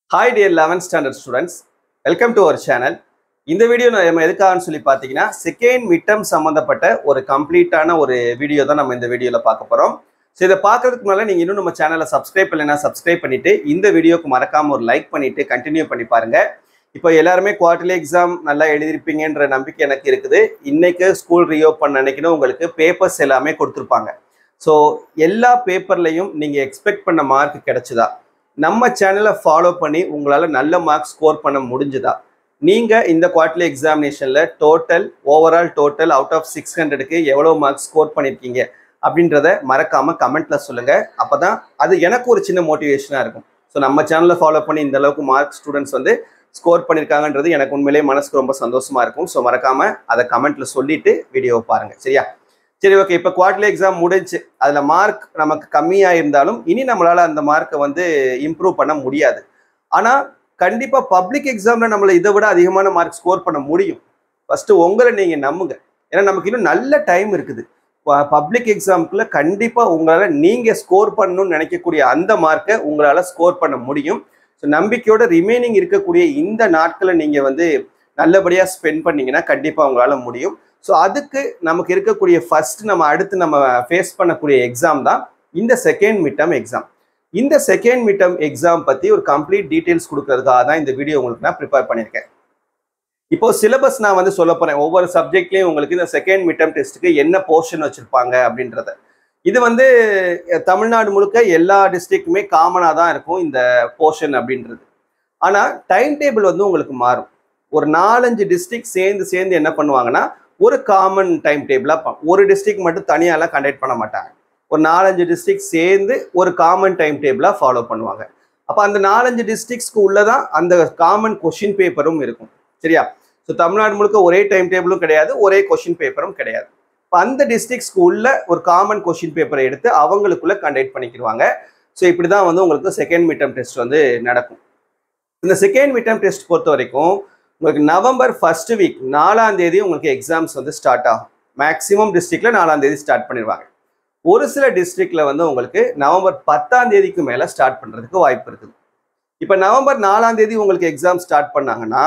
hi dear eleventh standard students welcome to our channel இந்த video நம்ம எதுக்காகன்னு சொல்லி பார்த்தீங்கன்னா செகண்ட் மிட்டம் சம்மந்தப்பட்ட ஒரு கம்ப்ளீட்டான ஒரு வீடியோ தான் நம்ம இந்த வீடியோவில் பார்க்க போகிறோம் ஸோ இதை பார்க்கறதுக்கு முன்னாடி நீங்கள் இன்னும் நம்ம சேனலை சப்ஸ்கிரைப் பண்ணலைன்னா சப்ஸ்கிரைப் பண்ணிட்டு இந்த வீடியோக்கு மறக்காம ஒரு லைக் பண்ணிட்டு கண்டினியூ பண்ணி பாருங்க இப்போ எல்லாருமே குவார்டர்லி எக்ஸாம் நல்லா எழுதிருப்பீங்கன்ற நம்பிக்கை எனக்கு இருக்குது இன்னைக்கு ஸ்கூல் ரீஓப்பன் அன்னைக்குன்னு உங்களுக்கு பேப்பர்ஸ் எல்லாமே கொடுத்துருப்பாங்க ஸோ எல்லா பேப்பர்லையும் நீங்கள் எக்ஸ்பெக்ட் பண்ண மார்க் கிடைச்சதா நம்ம சேனலை ஃபாலோ பண்ணி உங்களால் நல்ல மார்க் ஸ்கோர் பண்ண முடிஞ்சுதா நீங்கள் இந்த குவார்டர்லி எக்ஸாமினேஷனில் total overall total out of six ஹண்ட்ரடுக்கு எவ்வளோ மார்க் ஸ்கோர் பண்ணியிருக்கீங்க அப்படின்றத மறக்காமல் கமெண்ட்டில் சொல்லுங்கள் அப்போ தான் அது எனக்கு ஒரு சின்ன மோட்டிவேஷனாக இருக்கும் ஸோ நம்ம சேனலை ஃபாலோ பண்ணி இந்த அளவுக்கு மார்க் ஸ்டூடெண்ட்ஸ் வந்து ஸ்கோர் பண்ணியிருக்காங்கன்றது எனக்கு உண்மையிலேயே மனசுக்கு ரொம்ப சந்தோஷமாக இருக்கும் ஸோ மறக்காமல் அதை கமெண்ட்டில் சொல்லிட்டு வீடியோவை பாருங்கள் சரியா சரி ஓகே இப்போ குவார்டர்லி எக்ஸாம் முடிஞ்சு அதில் மார்க் நமக்கு கம்மியாக இருந்தாலும் இனி நம்மளால் அந்த மார்க்கை வந்து இம்ப்ரூவ் பண்ண முடியாது ஆனால் கண்டிப்பாக பப்ளிக் எக்ஸாமில் நம்மளை இதை விட அதிகமான மார்க் ஸ்கோர் பண்ண முடியும் ஃபஸ்ட்டு உங்களை நீங்கள் நம்புங்க ஏன்னா நமக்கு இன்னும் நல்ல டைம் இருக்குது பப்ளிக் எக்ஸாமுக்குள்ள கண்டிப்பாக உங்களால் நீங்கள் ஸ்கோர் பண்ணணும்னு நினைக்கக்கூடிய அந்த மார்க்கை உங்களால் ஸ்கோர் பண்ண முடியும் ஸோ நம்பிக்கையோட ரிமைனிங் இருக்கக்கூடிய இந்த நாட்களை நீங்கள் வந்து நல்லபடியாக ஸ்பெண்ட் பண்ணீங்கன்னா கண்டிப்பாக உங்களால் முடியும் ஸோ அதுக்கு நமக்கு இருக்கக்கூடிய ஃபர்ஸ்ட் நம்ம அடுத்து நம்ம ஃபேஸ் பண்ணக்கூடிய எக்ஸாம் தான் இந்த செகண்ட் மிட்டம் எக்ஸாம் இந்த செகண்ட் மிட்டம் எக்ஸாம் பற்றி ஒரு கம்ப்ளீட் டீட்டெயில்ஸ் கொடுக்கறதுக்காக தான் இந்த வீடியோ உங்களுக்கு நான் ப்ரிப்பேர் பண்ணியிருக்கேன் இப்போ சிலபஸ் நான் வந்து சொல்ல போறேன் ஒவ்வொரு சப்ஜெக்ட்லயும் உங்களுக்கு இந்த செகண்ட் மிட்டம் டெஸ்ட்டுக்கு என்ன போர்ஷன் வச்சிருப்பாங்க அப்படின்றத இது வந்து தமிழ்நாடு முழுக்க எல்லா டிஸ்ட்ரிக்ட்டுமே காமனாக தான் இருக்கும் இந்த போர்ஷன் அப்படின்றது ஆனால் டைம் டேபிள் வந்து உங்களுக்கு மாறும் ஒரு நாலஞ்சு டிஸ்ட்ரிக்ட் சேர்ந்து சேர்ந்து என்ன பண்ணுவாங்கன்னா ஒரு காமன் டைம் டேபிளாக ஒரு டிஸ்ட்ரிக்ட் மட்டும் தனியாலாம் கண்டக்ட் பண்ண மாட்டாங்க ஒரு நாலஞ்சு டிஸ்ட்ரிக்ட் சேர்ந்து ஒரு காமன் டைம் டேபிளாக ஃபாலோ பண்ணுவாங்க அப்போ அந்த நாலஞ்சு டிஸ்ட்ரிக்ஸ்க்கு உள்ளதான் அந்த காமன் கொஷின் பேப்பரும் இருக்கும் சரியா ஸோ தமிழ்நாடு முழுக்க ஒரே டைம் டேபிளும் கிடையாது ஒரே கொஷின் பேப்பரும் கிடையாது இப்போ அந்த டிஸ்ட்ரிக்ஸ்க்கு உள்ள ஒரு காமன் கொஷின் பேப்பரை எடுத்து அவங்களுக்குள்ள கண்டக்ட் பண்ணிக்கிடுவாங்க ஸோ இப்படி தான் வந்து உங்களுக்கு செகண்ட் மிட்டம் டெஸ்ட் வந்து நடக்கும் இந்த செகண்ட் மிட்டம் டெஸ்ட் பொறுத்த வரைக்கும் உங்களுக்கு நவம்பர் ஃபர்ஸ்ட் வீக் நாலாம் தேதி உங்களுக்கு எக்ஸாம்ஸ் வந்து ஸ்டார்ட் ஆகும் மேக்ஸிமம் டிஸ்ட்ரிக்ட்ல நாலாம் தேதி ஸ்டார்ட் பண்ணிடுவாங்க ஒரு சில டிஸ்ட்ரிக்ட்ல வந்து உங்களுக்கு நவம்பர் பத்தாம் தேதிக்கு மேல ஸ்டார்ட் பண்றதுக்கு வாய்ப்பு இருக்குது இப்போ நவம்பர் நாலாம் தேதி உங்களுக்கு எக்ஸாம் ஸ்டார்ட் பண்ணாங்கன்னா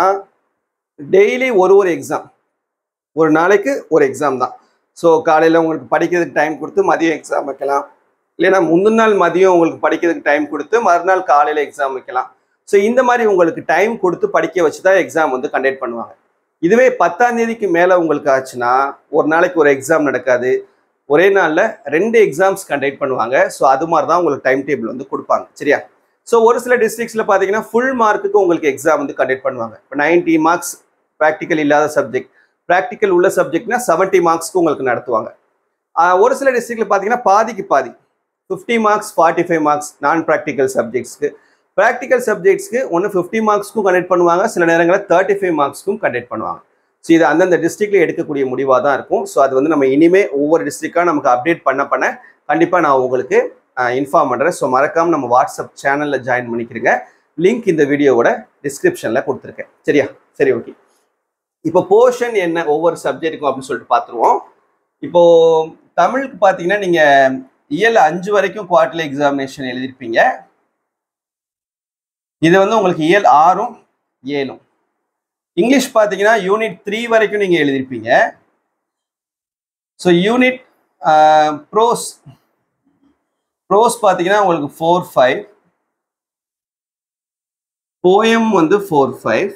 டெய்லி ஒரு ஒரு எக்ஸாம் ஒரு நாளைக்கு ஒரு எக்ஸாம் தான் ஸோ காலையில் உங்களுக்கு படிக்கிறதுக்கு டைம் கொடுத்து மதியம் எக்ஸாம் வைக்கலாம் இல்லைன்னா முந்தின நாள் மதியம் உங்களுக்கு படிக்கிறதுக்கு டைம் கொடுத்து மறுநாள் காலையில் எக்ஸாம் வைக்கலாம் ஸோ இந்த மாதிரி உங்களுக்கு டைம் கொடுத்து படிக்க வச்சு தான் எக்ஸாம் வந்து கண்டக்ட் பண்ணுவாங்க இதுவே பத்தாம் தேதிக்கு மேலே உங்களுக்கு ஆச்சுன்னா ஒரு நாளைக்கு ஒரு எக்ஸாம் நடக்காது ஒரே நாளில் ரெண்டு எக்ஸாம்ஸ் கண்டக்ட் பண்ணுவாங்க ஸோ அது மாதிரி தான் உங்களுக்கு டைம் டேபிள் வந்து கொடுப்பாங்க சரியா ஸோ ஒரு சில டிஸ்ட்ரிக்ஸில் பார்த்தீங்கன்னா ஃபுல் மார்க்குக்கு உங்களுக்கு எக்ஸாம் வந்து கண்டக்ட் பண்ணுவாங்க இப்போ நைன்டி மார்க்ஸ் ப்ராக்டிக்கல் இல்லாத சப்ஜெக்ட் ப்ராக்டிக்கல் உள்ள சப்ஜெக்ட்னா செவன்ட்டி மார்க்ஸ்க்கு உங்களுக்கு நடத்துவாங்க ஒரு சில டிஸ்ட்ரிக்ட்ல பார்த்தீங்கன்னா பாதிக்கு பாதி fifty marks forty five marks non practical சப்ஜெக்ட்ஸ்க்கு ப்ராக்டிக்கல் சப்ஜெக்ட்ஸ்க்கு ஒன்று ஃபிஃப்டி மார்க்ஸ்க்கும் கண்டக்ட் பண்ணுவாங்க சில நேரங்களில் தேர்ட்டி ஃபைவ் மார்க்ஸ்க்கும் கண்டக்ட் பண்ணுவாங்க ஸோ இது அந்தந்த டிஸ்ட்ரிக்ட்ல எடுக்கக்கூடிய முடிவாக தான் இருக்கும் ஸோ அது வந்து நம்ம இனிமே ஒவ்வொரு டிஸ்ட்ரிக்டாக நமக்கு அப்டேட் பண்ண பண்ண கண்டிப்பாக நான் உங்களுக்கு இன்ஃபார்ம் பண்ணுறேன் ஸோ மறக்காமல் நம்ம வாட்ஸ்அப் சேனலில் ஜாயின் பண்ணிக்கிறேங்க லிங்க் இந்த வீடியோவோட டிஸ்கிரிப்ஷனில் கொடுத்துருக்கேன் சரியா சரி ஓகே இப்போ போர்ஷன் என்ன ஒவ்வொரு சப்ஜெக்ட்டுக்கும் அப்படின்னு சொல்லிட்டு பார்த்துருவோம் இப்போ தமிழுக்கு பார்த்தீங்கன்னா நீங்கள் இயல் அஞ்சு வரைக்கும் குவார்டர்லி எக்ஸாமினேஷன் எழுதியிருப்பீங்க இது வந்து உங்களுக்கு இயல் ஆறும் ஏழும் இங்கிலீஷ் பார்த்தீங்கன்னா யூனிட் த்ரீ வரைக்கும் நீங்கள் எழுதியிருப்பீங்க ஸோ யூனிட் ப்ரோஸ் ப்ரோஸ் பார்த்தீங்கன்னா உங்களுக்கு ஃபோர் ஃபைவ் போயம் வந்து ஃபோர் ஃபைவ்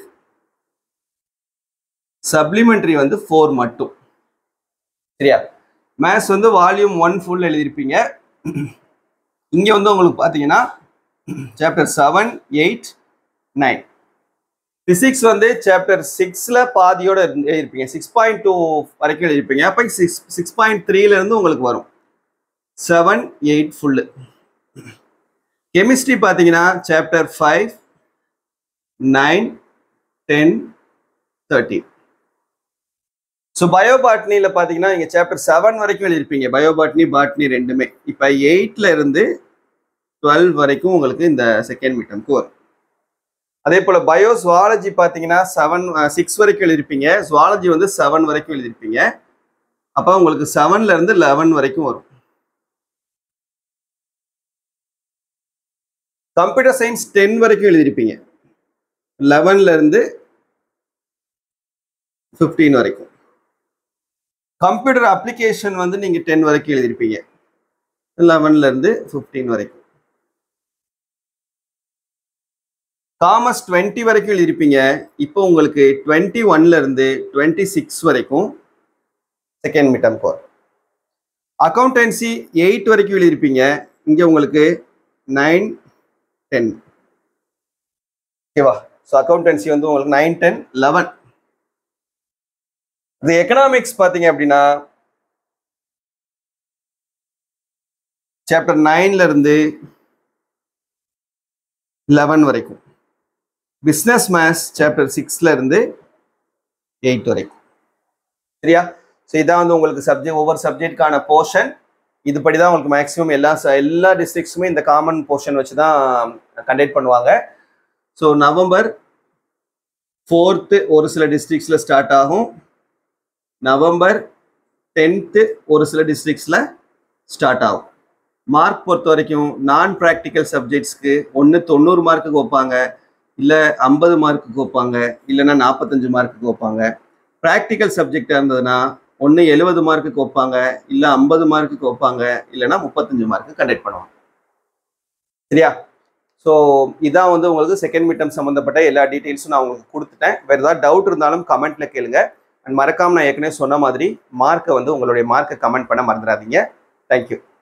சப்ளிமெண்ட்ரி வந்து ஃபோர் மட்டும் சரியா மேத்ஸ் வந்து வால்யூம் ஒன் ஃபுல் எழுதியிருப்பீங்க இங்கே வந்து உங்களுக்கு பார்த்தீங்கன்னா chapter seven eight nine physics வந்து சாப்டர் சிக்ஸில் பாதியோட எழுதியிருப்பீங்க சிக்ஸ் பாயிண்ட் டூ வரைக்கும் எழுதியிருப்பீங்க அப்போ சிக்ஸ் சிக்ஸ் பாயிண்ட் த்ரீலேருந்து உங்களுக்கு வரும் செவன் எயிட் ஃபுல்லு கெமிஸ்ட்ரி பார்த்தீங்கன்னா chapter five nine ten thirteen so பயோபாட்னியில் பார்த்தீங்கன்னா இங்கே சாப்டர் செவன் வரைக்கும் எழுதியிருப்பீங்க பயோபாட்னி பாட்னி ரெண்டுமே இப்போ எயிட்ல இருந்து டுவெல் வரைக்கும் உங்களுக்கு இந்த செகண்ட் மீட்டம்க்கு வரும் அதே போல் பயோ சுவாலஜி பார்த்தீங்கன்னா செவன் சிக்ஸ் வரைக்கும் எழுதியிருப்பீங்க சுவாலஜி வந்து செவன் வரைக்கும் எழுதியிருப்பீங்க அப்போ உங்களுக்கு செவன்ல இருந்து லெவன் வரைக்கும் வரும் கம்ப்யூட்டர் சயின்ஸ் டென் வரைக்கும் எழுதியிருப்பீங்க லெவன்ல இருந்து ஃபிஃப்டீன் வரைக்கும் கம்ப்யூட்டர் அப்ளிகேஷன் வந்து நீங்க டென் வரைக்கும் எழுதிருப்பீங்க லெவன்ல இருந்து ஃபிஃப்டீன் வரைக்கும் காமர்ஸ் டுவெண்ட்டி வரைக்கும் எழுதிருப்பீங்க இப்போ உங்களுக்கு டுவெண்ட்டி ஒன்ல இருந்து டுவெண்ட்டி சிக்ஸ் வரைக்கும் second midterm core accountancy eight வரைக்கும் எழுதிருப்பீங்க இங்க உங்களுக்கு நைன் டென் ஓகேவா ஸோ அக்கௌண்டன்சி வந்து உங்களுக்கு நைன் டென் லெவன் இது எக்கனாமிக்ஸ் பார்த்தீங்க அப்படின்னா சாப்டர் நைன்ல இருந்து லெவன் வரைக்கும் பிஸ்னஸ் மேத்ஸ் சாப்டர் சிக்ஸ்ல இருந்து எயிட் வரைக்கும் சரியா ஸோ இதான் வந்து உங்களுக்கு சப்ஜெக்ட் ஒவ்வொரு சப்ஜெக்ட்கான போர்ஷன் இதுபடி தான் உங்களுக்கு மேக்ஸிமம் எல்லா ச- எல்லா டிஸ்ட்ரிக்ஸுமே இந்த காமன் போர்ஷன் வச்சு தான் கண்டக்ட் பண்ணுவாங்க ஸோ நவம்பர் ஃபோர்த்து ஒரு சில டிஸ்ட்ரிக்ஸில் ஸ்டார்ட் ஆகும் நவம்பர் டென்த்து ஒரு சில டிஸ்ட்ரிக்ஸில் ஸ்டார்ட் ஆகும் மார்க் பொறுத்த வரைக்கும் நான் ப்ராக்டிக்கல் சப்ஜெக்ட்ஸ்க்கு ஒன்று தொண்ணூறு மார்க்குக்கு வைப்பாங்க இல்லை ஐம்பது மார்க்குக்கு வைப்பாங்க இல்லைன்னா நாற்பத்தஞ்சு மார்க்குக்கு வைப்பாங்க ப்ராக்டிக்கல் சப்ஜெக்டாக இருந்ததுன்னா ஒன்று எழுபது மார்க்குக்கு வைப்பாங்க இல்லை ஐம்பது மார்க்குக்கு வைப்பாங்க இல்லைன்னா முப்பத்தஞ்சு மார்க்கு கண்டக்ட் பண்ணுவாங்க சரியா ஸோ இதான் வந்து உங்களுக்கு செகண்ட் மிட்டம் சம்மந்தப்பட்ட எல்லா டீட்டெயில்ஸும் நான் உங்களுக்கு கொடுத்துட்டேன் வேறு ஏதாவது டவுட் இருந்தாலும் கமெண்ட்ல கேளுங்க அண்ட் மறக்காம நான் ஏற்கனவே சொன்ன மாதிரி மார்க்கை வந்து உங்களுடைய மார்க்கை கமெண்ட் பண்ண மறந்துடாதீங்க தேங்க்யூ